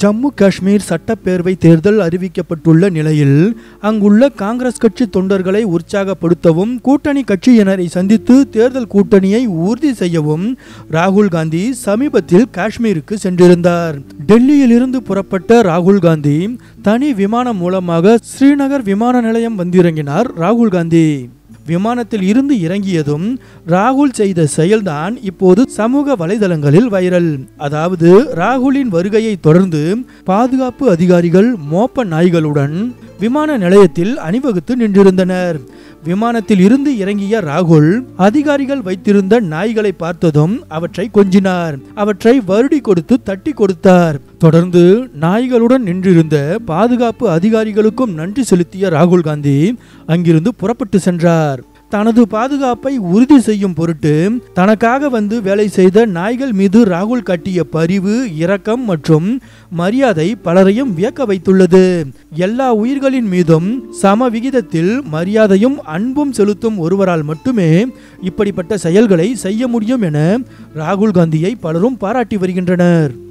ஜம்மு காஷ்மீர் சட்டப்பேரவை தேர்தல் அறிவிக்கப்பட்டுள்ள நிலையில் அங்குள்ள காங்கிரஸ் கட்சி தொண்டர்களை உற்சாகப்படுத்தவும் கூட்டணி கட்சியினரை சந்தித்து தேர்தல் கூட்டணியை உறுதி செய்யவும் ராகுல் காந்தி சமீபத்தில் காஷ்மீருக்கு சென்றிருந்தார் டெல்லியிலிருந்து புறப்பட்ட ராகுல் காந்தி தனி விமானம் மூலமாக ஸ்ரீநகர் விமான நிலையம் வந்திறங்கினார் ராகுல் காந்தி விமானத்தில் இருந்து இறங்கியதும் ராகுல் செய்த செயல்தான் இப்போது சமூக வலைதளங்களில் வைரல் அதாவது ராகுலின் வருகையை தொடர்ந்து பாதுகாப்பு அதிகாரிகள் மோப்ப நாய்களுடன் விமான நிலையத்தில் அணிவகுத்து நின்றிருந்தனர் விமானத்தில் இருந்து இறங்கிய ராகுல் அதிகாரிகள் வைத்திருந்த நாய்களை பார்த்ததும் அவற்றை கொஞ்சினார் அவற்றை வருடி கொடுத்து தட்டி கொடுத்தார் தொடர்ந்து நாய்களுடன் நின்றிருந்த பாதுகாப்பு அதிகாரிகளுக்கும் நன்றி செலுத்திய ராகுல் காந்தி அங்கிருந்து புறப்பட்டு சென்றார் தனது பாதுகாப்பை உறுதி செய்யும் பொருட்டு தனக்காக வந்து வேலை செய்த நாய்கள் மீது ராகுல் காட்டிய பரிவு இரக்கம் மற்றும் மரியாதை பலரையும் வியக்க வைத்துள்ளது எல்லா உயிர்களின் மீதும் சம விகிதத்தில் மரியாதையும் அன்பும் செலுத்தும் ஒருவரால் மட்டுமே இப்படிப்பட்ட செயல்களை செய்ய முடியும் என ராகுல் காந்தியை பலரும் பாராட்டி வருகின்றனர்